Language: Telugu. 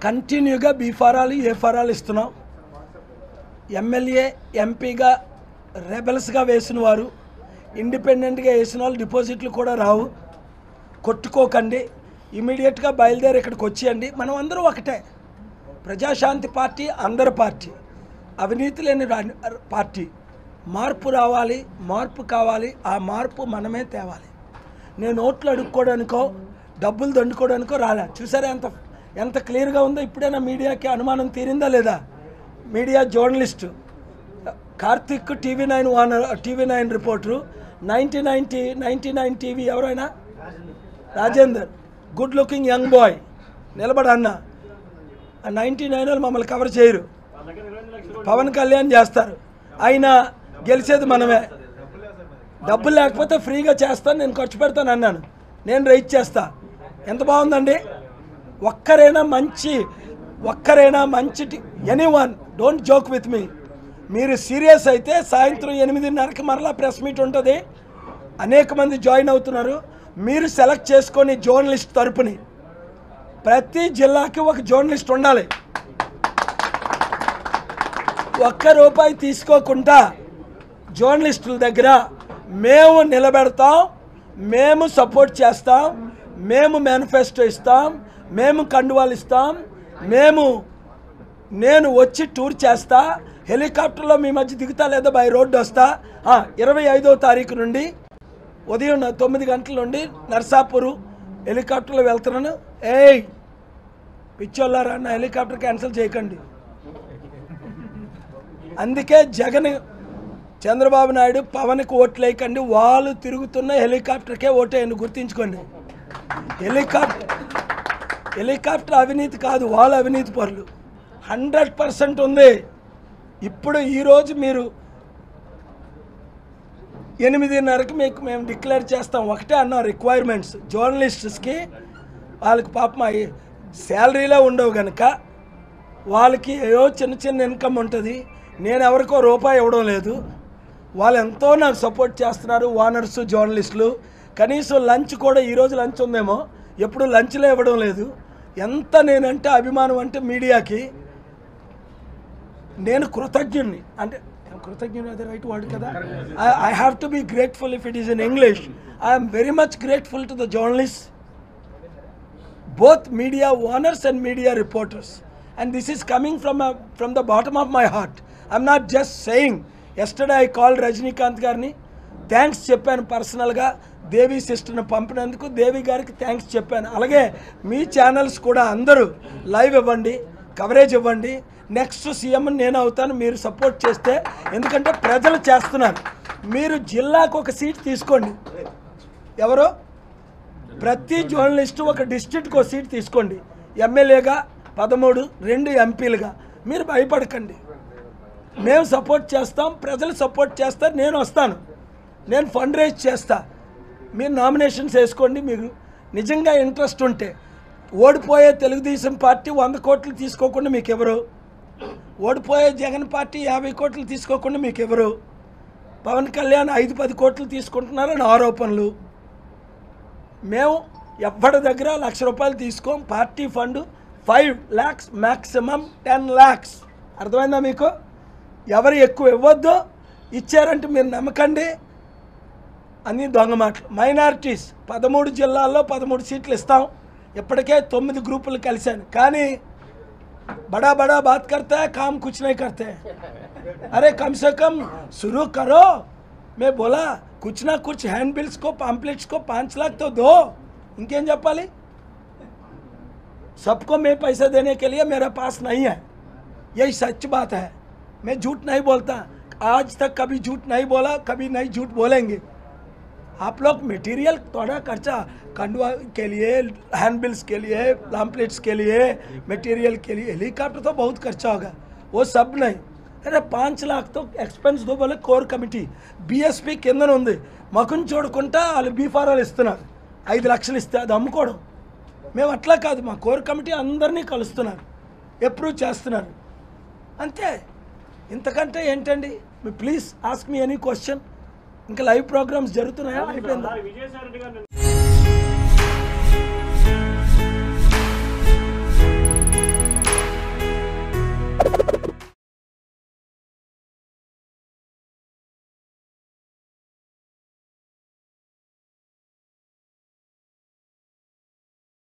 కంటిన్యూగా బీ ఫారాలు ఏ ఫారాలు ఇస్తున్నాం ఎమ్మెల్యే ఎంపీగా రెబల్స్గా వేసిన వారు ఇండిపెండెంట్గా వేసిన వాళ్ళు డిపాజిట్లు కూడా రావు కొట్టుకోకండి ఇమీడియట్గా బయలుదేరి ఇక్కడికి వచ్చేయండి మనం అందరూ ఒకటే ప్రజాశాంతి పార్టీ అందరి పార్టీ అవినీతి లేని రా- పార్టీ మార్పు రావాలి మార్పు కావాలి ఆ మార్పు మనమే తేవాలి నేను ఓట్లు అడుక్కోవడానికో డబ్బులు దండుకోవడానికో రాలే చూసారా ఎంత ఎంత క్లియర్గా ఉందో ఇప్పుడైనా మీడియాకి అనుమానం తీరిందా లేదా media journalist Karthik TV nine owner TV nine reporter ninety ninety ninety nine TV ఎవరైనా Rajender good looking young boy నిలబడ అన్న ఆ నైంటీ నైన్ వాళ్ళు మమ్మల్ని కవర్ చేయరు పవన్ కళ్యాణ్ చేస్తారు అయినా గెలిచేది మనమే డబ్బులు లేకపోతే ఫ్రీగా చేస్తాను నేను ఖర్చు పెడతాను అన్నాను నేను రైట్ చేస్తా ఎంత బాగుందండి ఒక్కరైనా మంచి ఒక్కరైనా మంచి anyone don't joke with me మీరు సీరియస్ అయితే సాయంత్రం ఎనిమిదిన్నరకి మరలా ప్రెస్ మీట్ ఉంటుంది అనేక మంది జాయిన్ అవుతున్నారు మీరు సెలెక్ట్ చేసుకొని జర్నలిస్ట్ తరపుని ప్రతి జిల్లాకి ఒక జర్నలిస్ట్ ఉండాలి ఒక్క రూపాయి తీసుకోకుండా జర్నలిస్టుల దగ్గర మేము నిలబెడతాం మేము సపోర్ట్ చేస్తాం మేము మేనిఫెస్టో ఇస్తాం మేము కండువాలు ఇస్తాం మేము నేను వచ్చి టూర్ చేస్తా హెలికాప్టర్లో మీ మధ్య దిగుతా లేదా బై రోడ్డు వస్తా ఇరవై ఐదో తారీఖు నుండి ఉదయం నా తొమ్మిది గంటల నుండి నర్సాపూరు హెలికాప్టర్లో వెళ్తున్నాను ఏయ్ పిచ్చోళ్ళారా నా హెలికాప్టర్ క్యాన్సిల్ చేయకండి అందుకే జగన్ చంద్రబాబు నాయుడు పవన్కి ఓట్లు వేయకండి వాళ్ళు తిరుగుతున్న హెలికాప్టర్కే ఓటేయండి గుర్తించుకోండి హెలికాప్టర్ హెలికాప్టర్ అవినీతి కాదు వాళ్ళు అవినీతి పరులు హండ్రెడ్ పర్సెంట్ ఉంది ఇప్పుడు ఈరోజు మీరు ఎనిమిదిన్నరకి మీకు మేము డిక్లేర్ చేస్తాం ఒకటే అన్నాం రిక్వైర్మెంట్స్ జర్నలిస్ట్స్కి వాళ్ళకి పాపం అవి శాలరీలో ఉండవు కనుక వాళ్ళకి ఏదో చిన్న చిన్న ఇన్కమ్ ఉంటుంది నేను ఎవరికో రూపాయి ఇవ్వడం లేదు వాళ్ళు ఎంతో నాకు సపోర్ట్ చేస్తున్నారు ఓనర్స్ జర్నలిస్టులు కనీసం లంచ్ కూడా ఈరోజు లంచ్ ఉందేమో ఎప్పుడు లంచ్లో ఇవ్వడం లేదు ఎంత నేనంటే అభిమానం అంటే మీడియాకి నేను కృతజ్ఞుణ్ణి అంటే కృతజ్ఞుని అదే రైట్ వర్డ్ కదా I have to be grateful if it is in English I'm very much grateful to the journalist both media owners and media reporters. And this is coming from, a, from the bottom of my heart. I'm not just saying. Yesterday I called Rajnikant గారిని థ్యాంక్స్ చెప్పాను పర్సనల్గా దేవి సిస్టర్ని పంపినందుకు దేవి గారికి థ్యాంక్స్ చెప్పాను అలాగే మీ ఛానల్స్ కూడా అందరూ లైవ్ ఇవ్వండి కవరేజ్ ఇవ్వండి నెక్స్ట్ సీఎం నేను అవుతాను మీరు సపోర్ట్ చేస్తే ఎందుకంటే ప్రజలు చేస్తున్నారు మీరు జిల్లాకు ఒక సీట్ తీసుకోండి ఎవరో ప్రతి జర్నలిస్టు ఒక డిస్ట్రిక్ట్కి ఒక సీట్ తీసుకోండి ఎమ్మెల్యేగా పదమూడు రెండు ఎంపీలుగా మీరు భయపడకండి మేము సపోర్ట్ చేస్తాం ప్రజలు సపోర్ట్ చేస్తారు నేను వస్తాను నేను ఫండ్ రైజ్ చేస్తా మీరు నామినేషన్స్ వేసుకోండి మీరు నిజంగా ఇంట్రెస్ట్ ఉంటే ఓడిపోయే తెలుగుదేశం పార్టీ వంద కోట్లు తీసుకోకుండా మీకు ఎవరు ఓడిపోయే జగన్ పార్టీ యాభై కోట్లు తీసుకోకుండా మీకు ఎవరు పవన్ కళ్యాణ్ ఐదు పది కోట్లు తీసుకుంటున్నారని ఆరోపణలు మేము ఎవ్వడి దగ్గర లక్ష రూపాయలు తీసుకోం party fund five lakhs maximum ten lakhs అర్థమైందా మీకు ఎవరు ఎక్కువ ఇవ్వద్దు ఇచ్చారంటే మీరు నమ్మకండి అన్ని దొంగ మాటలు మైనారిటీస్ పదమూడు జిల్లాల్లో పదమూడు సీట్లు ఇస్తాం ఇప్పటికే తొమ్మిది గ్రూపులు కలిశాను కానీ बड़ा बड़ा बात करता है काम कुछ नहीं करते अरे कम से कम शुरू करो मैं बोला कुछ ना कुछ हैंड बिल्स को पाम्पलेट्स को पाँच लाख तो दो ఇంకేం చెప్పాలి सबको मैं पैसा देने के लिए मेरे पास नहीं है यही सच बात है मैं झूठ नहीं बोलता आज तक कभी झूठ नहीं बोला कभी नहीं झूठ बोलेंगे आप लोग मटेरियल थोड़ा खर्चा कंडवा के लिए हैंड बिल्स के लिए पाम्पलेट्स के लिए मटेरियल के लिए हेलीकॉप्टर तो बहुत खर्चा होगा वो सब नहीं अरे पाँच लाख तो ఎక్స్పెన్స్ దో బోలే కోర్ కమిటీ బీఎస్పీ కిందన ఉంది మకుని చూడకుండా వాళ్ళు బీఫారాలు ఇస్తున్నారు ఐదు లక్షలు ఇస్తే అది అమ్ముకోవడం మేము అట్లా కాదు మా కోర్ కమిటీ అందరినీ కలుస్తున్నారు అప్రూవ్ చేస్తున్నారు అంతే ఇంతకంటే ఏంటండి మీ please ask me any question ఇంకా లైవ్ ప్రోగ్రామ్స్ జరుగుతున్నాయా అయిపోయిందా విజయసాయి రెడ్డి గారు నిన్న